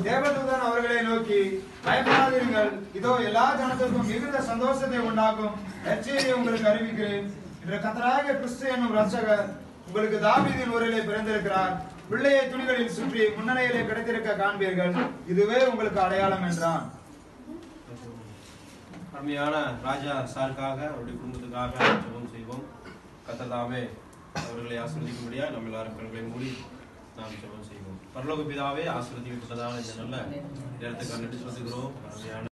தேவதூதன் அவர்களை நோக்கி பயப்படாதீர்கள் இதோ எல்லா ஜனத்திற்கும் மிகுந்த சந்தோஷத்தை உண்டாக்கும் நற்செய்தியை உங்களுக்கு அறிவிக்கிறேன் இன்று கத்தராகிய கிறிஸ்து என்னும் ரட்சகர் உங்களுக்கு தாவீதின் ஊரிலே பிறந்திருக்கிறார் பிள்ளையை துணிகளில் சுற்றி முன்னணியிலே கிடைத்திருக்க காண்பீர்கள் இதுவே உங்களுக்கு அடையாளம் என்றான் அருமையான ராஜா சாருக்காக அவருடைய குடும்பத்துக்காக ஜெபம் செய்வோம் கத்ததாமே அவர்களை ஆசிர்வதிக்கும்படியா நம்ம எல்லாரும் கண்களை மூடி நாம் ஜெபம் செய்வோம் பரலோக பிதாவே ஆசிர்வதிக்கப்பட்டதான இந்த நல்ல நேரத்துக்கு நன்றி சொல்லுகிறோம் அருமையான